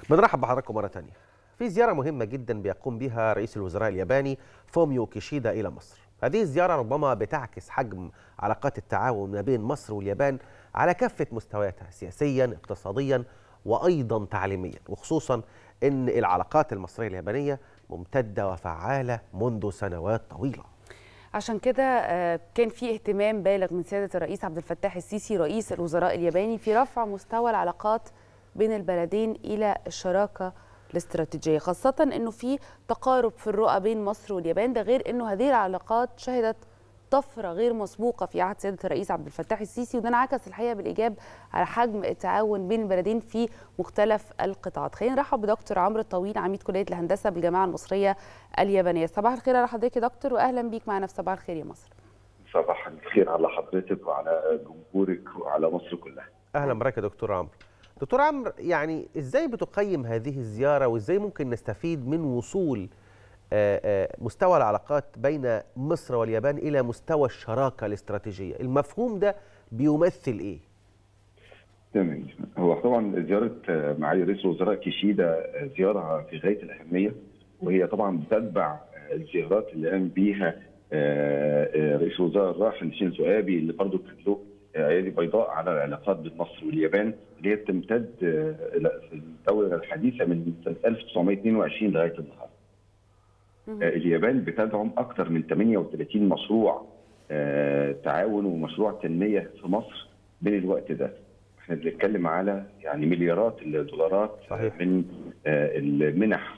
بنرحب بحضراتكم مرة تانية في زيارة مهمة جدا بيقوم بها رئيس الوزراء الياباني فوميو كيشيدا إلى مصر هذه الزيارة ربما بتعكس حجم علاقات التعاون ما بين مصر واليابان على كافة مستوياتها سياسيا اقتصاديا وأيضا تعليميا وخصوصا أن العلاقات المصرية اليابانية ممتدة وفعالة منذ سنوات طويلة عشان كده آه، كان في اهتمام بالغ من سيادة الرئيس عبد الفتاح السيسي رئيس الوزراء الياباني في رفع مستوى العلاقات بين البلدين إلى الشراكة الاستراتيجية خاصة أنه في تقارب في الرؤى بين مصر واليابان ده غير أنه هذه العلاقات شهدت طفرة غير مسبوقة في عهد سيادة الرئيس عبد الفتاح السيسي وده انعكس الحقيقة بالإيجاب على حجم التعاون بين البلدين في مختلف القطاعات خلينا نرحب بدكتور عمرو الطويل عميد كلية الهندسة بالجامعة المصرية اليابانية صباح الخير على حضرتك يا دكتور وأهلا بيك معنا في صباح الخير يا مصر صباح الخير على حضرتك وعلى جمهورك وعلى مصر كلها أهلا بك يا دكتور عمرو دكتور عمرو يعني ازاي بتقيم هذه الزياره وازاي ممكن نستفيد من وصول آه، آه، مستوى العلاقات بين مصر واليابان الى مستوى الشراكه الاستراتيجيه المفهوم ده بيمثل ايه تمام هو طبعا زياره آه، معالي رئيس الوزراء كيشيدا آه، زياره في غايه الاهميه وهي طبعا بتتبع آه، الزيارات اللي قام بيها آه، آه، رئيس الوزراء الراحل شينزو ابي اللي برضه كان له آه، ايادي بيضاء على العلاقات بين مصر واليابان اللي هي بتمتد آه، إلى- في الدوله الحديثه من سنه 1922 لغايه النهارده. آه، اليابان بتدعم اكثر من 38 مشروع آه، تعاون ومشروع تنميه في مصر بين الوقت ده. احنا بنتكلم على يعني مليارات الدولارات صحيح. من آه، المنح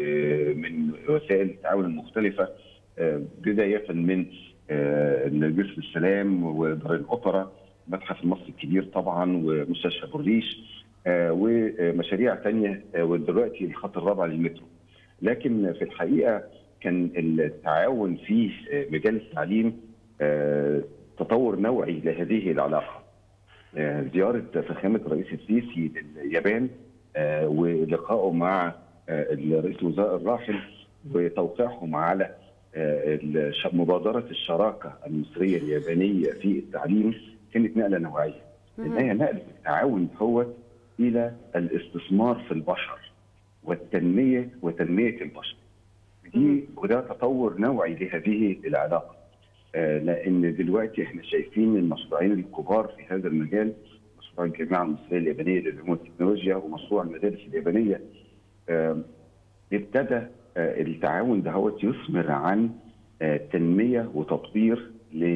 ومن وسائل التعاون المختلفه آه، بدايه من آه، جسر السلام ودار الاوبرا المتحف المصري الكبير طبعا ومستشفى بوريش آه، ومشاريع ثانيه ودلوقتي الخط الرابع للمترو. لكن في الحقيقه كان التعاون في آه، مجال التعليم آه، تطور نوعي لهذه العلاقه. آه، زياره فخامه الرئيس السيسي لليابان آه، ولقائه مع آه، رئيس الوزراء الراحل وتوقيعهم على آه، الش- مبادره الشراكه المصريه اليابانيه في التعليم كانت نقله نوعيه. لانها نقله التعاون هو الى الاستثمار في البشر والتنميه وتنميه البشر. دي وده تطور نوعي لهذه العلاقه. آه، لان دلوقتي احنا شايفين المشروعين الكبار في هذا المجال مشروع الجامعه المصريه اليابانيه للعلوم والتكنولوجيا ومشروع المدارس اليابانيه آه، ابتدى آه، التعاون ده هو يثمر عن آه، تنميه وتطوير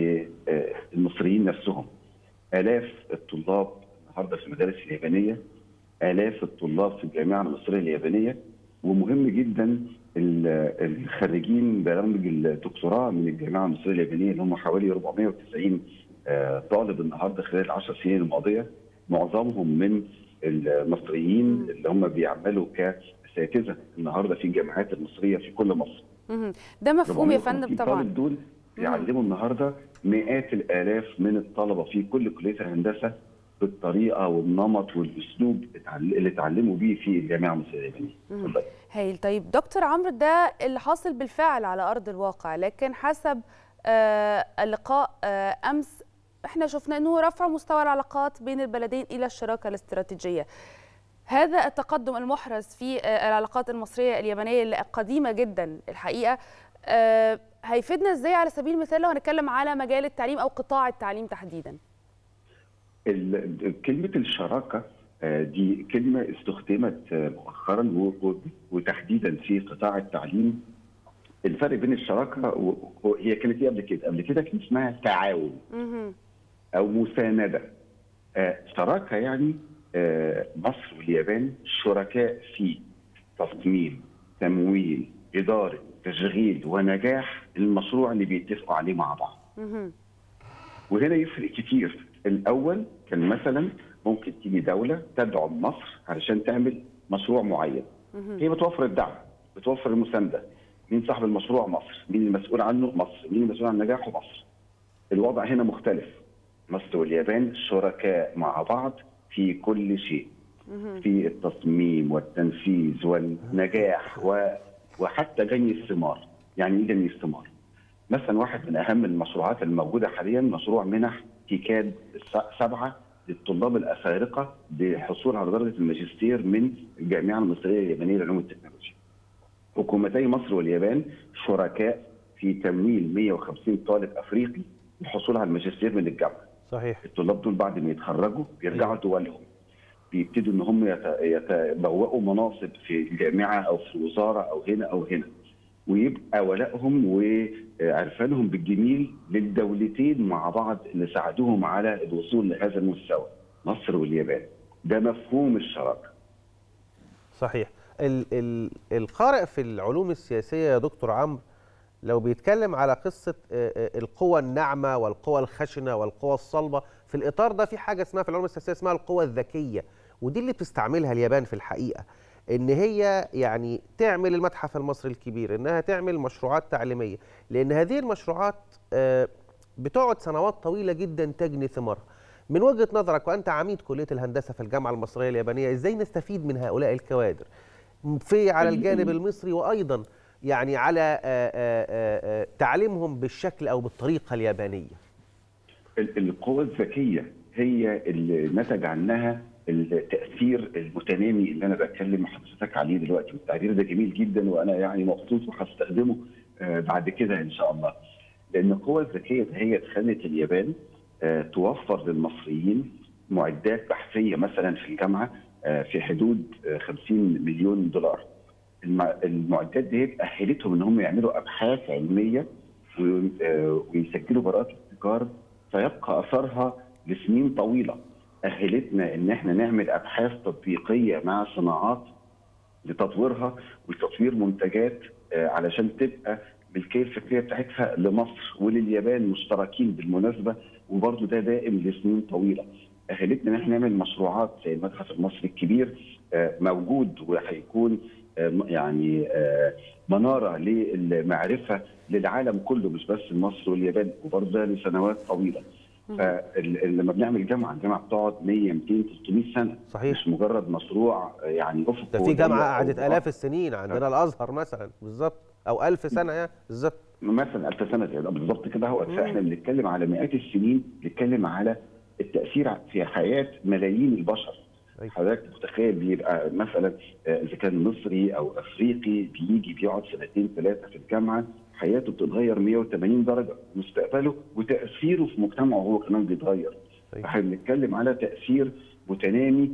للمصريين نفسهم الاف الطلاب النهارده في المدارس اليابانيه الاف الطلاب في الجامعه المصريه اليابانيه ومهم جدا ال- الخريجين برامج الدكتوراه من الجامعه المصريه اليابانيه اللي هم حوالي 490 آه، طالب النهارده خلال العشر سنين الماضيه معظمهم من المصريين اللي هم بيعملوا كاساتذه النهارده في الجامعات المصريه في كل مصر. مهم. ده مفهوم يا فندم 450 طبعا طالب دول بيعلموا النهارده مئات الالاف من الطلبه في كل كليه الهندسه بالطريقه والنمط والاسلوب اللي اتعلموا بيه في الجامعه المصريه اليابانيه. اتفضلي. هايل طيب دكتور عمرو ده اللي حاصل بالفعل على أرض الواقع لكن حسب آه اللقاء آه أمس احنا شفنا أنه رفع مستوى العلاقات بين البلدين إلى الشراكة الاستراتيجية هذا التقدم المحرز في آه العلاقات المصرية اليابانية اللي قديمة جدا الحقيقة آه هيفيدنا ازاي على سبيل المثال لو هنتكلم على مجال التعليم أو قطاع التعليم تحديدا ال- كلمة الشراكة آه، دي كلمة استخدمت آه، مؤخرا و- و- وتحديدا في قطاع التعليم الفرق بين الشراكة و- و- هي كانت ايه قبل كده؟ قبل كده كان اسمها تعاون مهم. أو مساندة. آه، شراكة يعني آه، مصر واليابان شركاء في تصميم، تمويل، إدارة، تشغيل ونجاح المشروع اللي بيتفقوا عليه مع بعض. مهم. وهنا يفرق كتير الاول كان مثلا ممكن تيجي دوله تدعم مصر علشان تعمل مشروع معين هي بتوفر الدعم بتوفر المسانده مين صاحب المشروع مصر مين المسؤول عنه مصر مين المسؤول عن نجاحه مصر الوضع هنا مختلف مصر واليابان شركاء مع بعض في كل شيء في التصميم والتنفيذ والنجاح و... وحتى جني الثمار يعني ايه جني الثمار مثلا واحد من اهم المشروعات الموجوده حاليا مشروع منح تيكاد الس- سبعه للطلاب الافارقه للحصول على درجه الماجستير من الجامعه المصريه اليابانيه للعلوم والتكنولوجيا. حكومتي مصر واليابان شركاء في تمويل 150 طالب افريقي للحصول على الماجستير من الجامعه. صحيح الطلاب دول بعد ما يتخرجوا بيرجعوا دولهم بيبتدوا ان هم يت- يتبوأوا مناصب في الجامعه او في الوزاره او هنا او هنا ويبقى ولائهم وعرفانهم بالجميل للدولتين مع بعض اللي ساعدوهم على الوصول لهذا المستوى مصر واليابان ده مفهوم الشراكه صحيح ال ال القارئ في العلوم السياسية يا دكتور عمرو لو بيتكلم على قصة آه، آه، القوى الناعمة والقوى الخشنة والقوى الصلبة في الإطار ده في حاجة اسمها في العلوم السياسية اسمها القوى الذكية ودي اللي بتستعملها اليابان في الحقيقة إن هي يعني تعمل المتحف المصري الكبير إنها تعمل مشروعات تعليمية لأن هذه المشروعات آه، بتقعد سنوات طويلة جدا تجني ثمارها من وجهة نظرك وأنت عميد كلية الهندسة في الجامعة المصرية اليابانية إزاي نستفيد من هؤلاء الكوادر في على الجانب المصري وايضا يعني على آه، آه، آه، آه، تعليمهم بالشكل او بالطريقه اليابانيه ال- القوى الذكيه هي اللي نتج عنها التاثير المتنامي اللي انا بتكلم مع حضرتك عليه دلوقتي والتعبير ده جميل جدا وانا يعني مبسوط وهستخدمه آه، بعد كده ان شاء الله لان القوى الذكيه ده هي خلت اليابان آه، توفر للمصريين معدات بحثيه مثلا في الجامعه آه، في حدود آه، 50 مليون دولار الم- المعدات دي اهلتهم ان هم يعملوا ابحاث علميه و- آه، ويسجلوا براءات ابتكار فيبقى اثرها لسنين طويله اهلتنا ان احنا نعمل ابحاث تطبيقيه مع صناعات لتطويرها وتطوير منتجات آه، علشان تبقى الملكيه الفكريه بتاعتها لمصر ولليابان مشتركين بالمناسبه وبرضه ده دائم لسنين طويله. اهلتنا ان احنا نعمل مشروعات زي المتحف المصري الكبير آه، موجود وهيكون آه، م- يعني آه، مناره للمعرفه للعالم كله مش بس مصر واليابان وبرضه ده لسنوات طويله. فلما بنعمل جامعه الجامعه بتقعد 100 200 300 سنه صحيح مش مجرد مشروع آه، يعني افق ده في ضيق جامعه أو قعدت آه. الاف السنين عندنا الازهر مثلا بالظبط او ألف سنه يعني بالظبط مثلا 1000 سنه يعني بالظبط كده هو فاحنا بنتكلم على مئات السنين بنتكلم على التاثير في حياه ملايين البشر أيوة. حضرتك متخيل بيبقى مثلا آه، اذا كان مصري او افريقي بيجي بيقعد سنتين ثلاثه في الجامعه حياته بتتغير 180 درجه مستقبله وتاثيره في مجتمعه هو كمان بيتغير أيوة. فاحنا بنتكلم على تاثير متنامي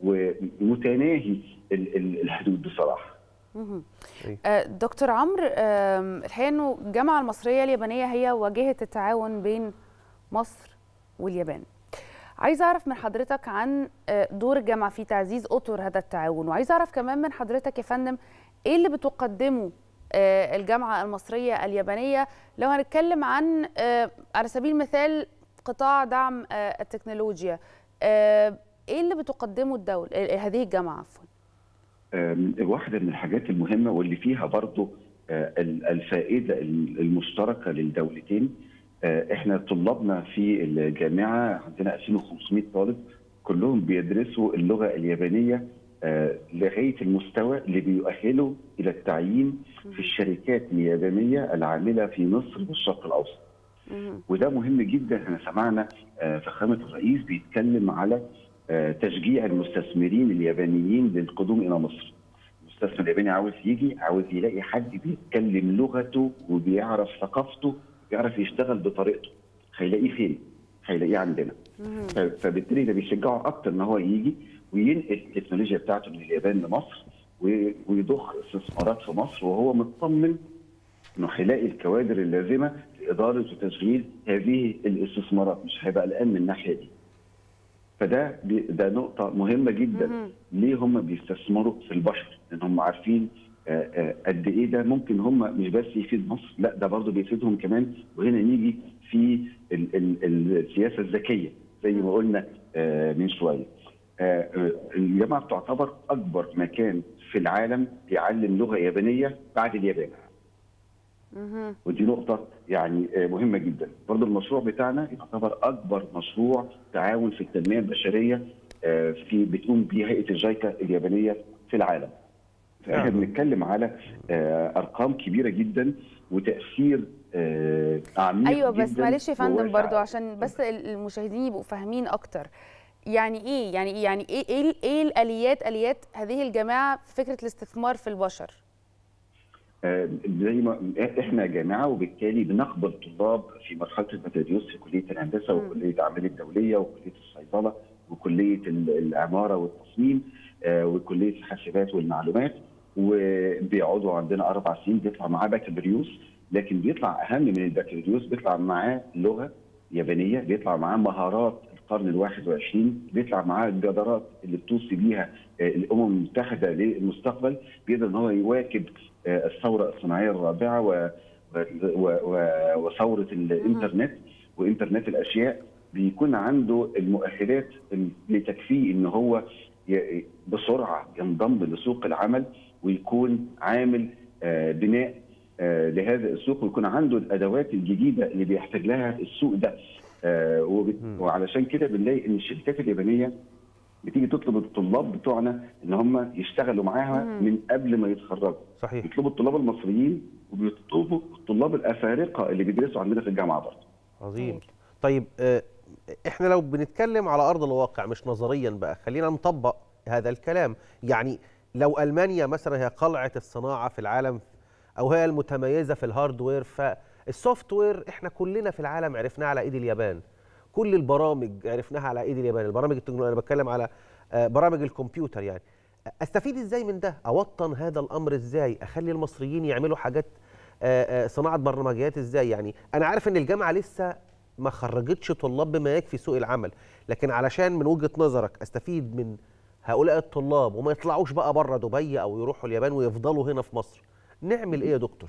ومتناهي ال- ال- الحدود بصراحه مهم. أيوة. آه، دكتور عمرو آم، الحقيقه انه الجامعه المصريه اليابانيه هي واجهه التعاون بين مصر واليابان عايزه اعرف من حضرتك عن آه، دور الجامعه في تعزيز اطر هذا التعاون وعايزه اعرف كمان من حضرتك يا فندم ايه اللي بتقدمه آه، الجامعه المصريه اليابانيه لو هنتكلم عن آه، على سبيل المثال قطاع دعم آه، التكنولوجيا آه، ايه اللي بتقدمه الدوله آه، هذه الجامعه عفوا آم، واحدة من الحاجات المهمة واللي فيها برضو آه، ال- الفائدة المشتركة للدولتين آه، احنا طلابنا في الجامعة عندنا 2500 طالب كلهم بيدرسوا اللغة اليابانية آه، لغاية المستوى اللي بيؤهله إلى التعيين في الشركات اليابانية العاملة في مصر والشرق الأوسط مهم. وده مهم جدا احنا سمعنا آه، فخامه الرئيس بيتكلم على آه، تشجيع المستثمرين اليابانيين للقدوم الى مصر. المستثمر الياباني عاوز يجي عاوز يلاقي حد بيتكلم لغته وبيعرف ثقافته بيعرف يشتغل بطريقته. هيلاقيه فين؟ هيلاقيه عندنا. مهم. ف- فبالتالي ده بيشجعه اكتر ان هو يجي وينقل التكنولوجيا بتاعته من اليابان لمصر و- ويضخ استثمارات في مصر وهو مطمن انه هيلاقي الكوادر اللازمه لاداره وتشغيل هذه الاستثمارات مش هيبقى قلقان من الناحيه دي. فده بي- ده نقطه مهمه جدا مهم. ليه هم بيستثمروا في البشر؟ لان هم عارفين آه، آه، قد ايه ده ممكن هم مش بس يفيد مصر لا ده برضه بيفيدهم كمان وهنا نيجي في ال- ال- السياسه الذكيه زي ما قلنا آه، من شويه. آه، آه، الجامعه بتعتبر اكبر مكان في العالم بيعلم لغه يابانيه بعد اليابان. مهم. ودي نقطة يعني آه، مهمة جدا برضو المشروع بتاعنا يعتبر أكبر مشروع تعاون في التنمية البشرية آه، في بتقوم به هيئة الجايكا اليابانية في العالم فاحنا نعم. بنتكلم على آه، أرقام كبيرة جدا وتأثير آه، عميق ايوه بس جداً معلش يا فندم وواسع. برضو عشان بس ال- المشاهدين يبقوا فاهمين اكتر يعني ايه يعني ايه يعني ايه ايه, إيه الاليات اليات هذه الجامعه في فكره الاستثمار في البشر آه، زي ما احنا جامعه وبالتالي بنقبل طلاب في مرحله البكالوريوس في كليه الهندسه مم. وكليه الاعمال الدوليه وكليه الصيدله وكليه ال- العماره والتصميم آه، وكليه الحاسبات والمعلومات وبيقعدوا عندنا اربع سنين بيطلع معاه بكالوريوس لكن بيطلع اهم من البكالوريوس بيطلع معاه لغه يابانيه بيطلع معاه مهارات القرن الواحد والعشرين بيطلع معاه الجدارات اللي بتوصي بيها آه، الامم المتحده للمستقبل بيقدر ان هو يواكب آه، الثوره الصناعيه الرابعه و و- و- وثوره الانترنت وانترنت الاشياء بيكون عنده المؤهلات اللي تكفيه ان هو ي- بسرعه ينضم لسوق العمل ويكون عامل آه، بناء آه، لهذا السوق ويكون عنده الادوات الجديده اللي بيحتاج لها السوق ده آه، وب- مم. وعلشان كده بنلاقي ان الشركات اليابانيه بتيجي تطلب الطلاب بتوعنا ان هم يشتغلوا معاها مم. من قبل ما يتخرجوا صحيح بيطلبوا الطلاب المصريين وبيطلبوا الطلاب الافارقه اللي بيدرسوا عندنا في الجامعه برضه عظيم هايل. طيب آه، احنا لو بنتكلم على ارض الواقع مش نظريا بقى خلينا نطبق هذا الكلام يعني لو المانيا مثلا هي قلعه الصناعه في العالم او هي المتميزه في الهاردوير فالسوفت وير احنا كلنا في العالم عرفناه على ايد اليابان كل البرامج عرفناها على ايد اليابان البرامج التكنولوجيا انا بتكلم على آه، برامج الكمبيوتر يعني استفيد ازاي من ده اوطن هذا الامر ازاي اخلي المصريين يعملوا حاجات آه، آه، صناعه برمجيات ازاي يعني انا عارف ان الجامعه لسه ما خرجتش طلاب بما يكفي سوق العمل لكن علشان من وجهه نظرك استفيد من هؤلاء الطلاب وما يطلعوش بقى بره دبي او يروحوا اليابان ويفضلوا هنا في مصر نعمل ايه يا دكتور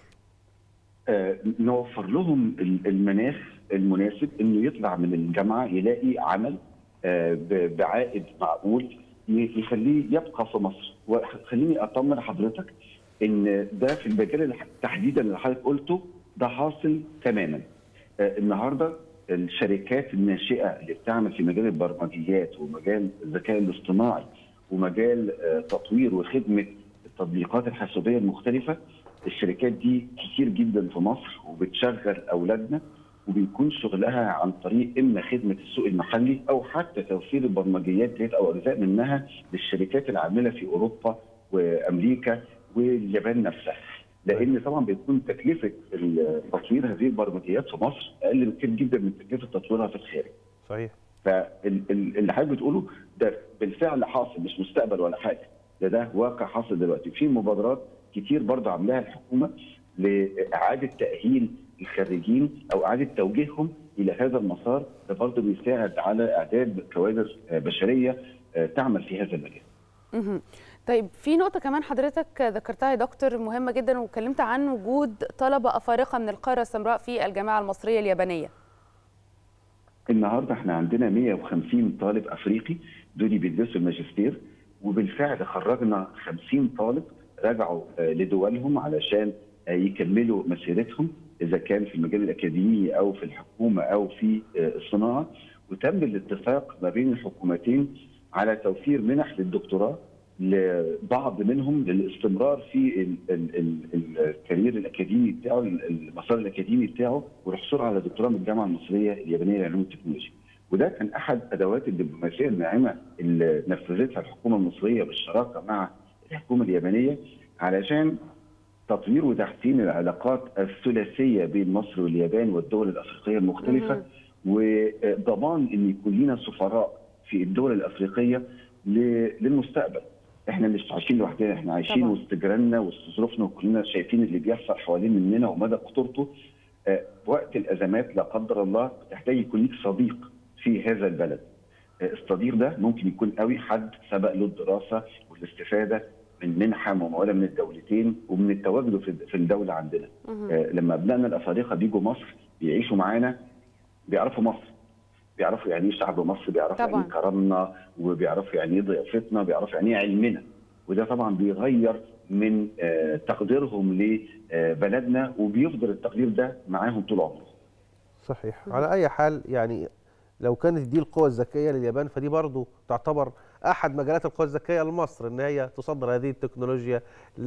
آه، نوفر لهم ال- المناخ المناسب انه يطلع من الجامعه يلاقي عمل آه، ب- بعائد معقول ي- يخليه يبقى في مصر وخليني اطمن حضرتك ان ده في المجال الح- تحديدا اللي حضرتك قلته ده حاصل تماما آه، النهارده الشركات الناشئه اللي بتعمل في مجال البرمجيات ومجال الذكاء الاصطناعي ومجال آه، تطوير وخدمه التطبيقات الحاسوبيه المختلفه الشركات دي كتير جدا في مصر وبتشغل اولادنا وبيكون شغلها عن طريق اما خدمه السوق المحلي او حتى توفير البرمجيات ديت او اجزاء منها للشركات العامله في اوروبا وامريكا واليابان نفسها لان طبعا بيكون تكلفه تطوير هذه البرمجيات في مصر اقل بكتير جدا من تكلفه تطويرها في الخارج صحيح فاللي حضرتك بتقوله ده بالفعل حاصل مش مستقبل ولا حاجه ده ده واقع حاصل دلوقتي في مبادرات كتير برضه عاملاها الحكومه لاعاده تاهيل الخريجين او اعاده توجيههم الى هذا المسار ده برضه بيساعد على اعداد كوادر آه، بشريه آه، تعمل في هذا المجال. مهم. طيب في نقطة كمان حضرتك ذكرتها يا دكتور مهمة جدا واتكلمت عن وجود طلبة أفارقة من القارة السمراء في الجامعة المصرية اليابانية. النهارده احنا عندنا 150 طالب افريقي دول بيدرسوا الماجستير وبالفعل خرجنا 50 طالب رجعوا آه، لدولهم علشان آه، يكملوا مسيرتهم اذا كان في المجال الاكاديمي او في الحكومه او في آه، الصناعه وتم الاتفاق ما بين الحكومتين على توفير منح للدكتوراه لبعض منهم للاستمرار في ال- ال- ال- الكارير الاكاديمي بتاعه المسار الاكاديمي بتاعه والحصول على دكتوراه من الجامعه المصريه اليابانيه للعلوم والتكنولوجيا. وده كان احد ادوات الدبلوماسيه الناعمه اللي نفذتها الحكومه المصريه بالشراكه مع الحكومه اليابانيه علشان تطوير وتحسين العلاقات الثلاثيه بين مصر واليابان والدول الافريقيه المختلفه مهم. وضمان ان يكون لنا سفراء في الدول الافريقيه ل- للمستقبل. احنا مش عايشين لوحدنا احنا عايشين طبعاً. وسط جيراننا وسط ظروفنا وكلنا شايفين اللي بيحصل حوالين مننا ومدى خطورته. آه، وقت الازمات لا قدر الله بتحتاج يكون ليك صديق في هذا البلد. آه، الصديق ده ممكن يكون قوي حد سبق له الدراسه والاستفاده من منحه مموله من الدولتين ومن التواجد في في الدوله عندنا. مهم. آه، لما ابنائنا الافارقه بيجوا مصر بيعيشوا معانا بيعرفوا مصر بيعرفوا يعني ايه شعب مصر بيعرفوا يعني طبعاً. ايه كرمنا وبيعرفوا يعني ايه ضيافتنا بيعرفوا يعني ايه علمنا وده طبعا بيغير من آه، تقديرهم لبلدنا وبيفضل التقدير ده معاهم طول عمرهم صحيح على اي حال يعني لو كانت دي القوة الذكية لليابان فدي برضو تعتبر أحد مجالات القوى الذكية لمصر إن هي تصدر هذه التكنولوجيا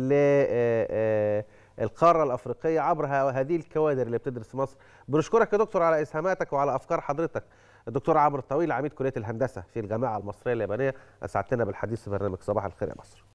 للقارة الأفريقية عبر ه- هذه الكوادر اللي بتدرس في مصر بنشكرك يا دكتور على إسهاماتك وعلى أفكار حضرتك الدكتور عمرو الطويل عميد كليه الهندسه في الجامعه المصريه اليابانيه اسعدتنا بالحديث في برنامج صباح الخير يا مصر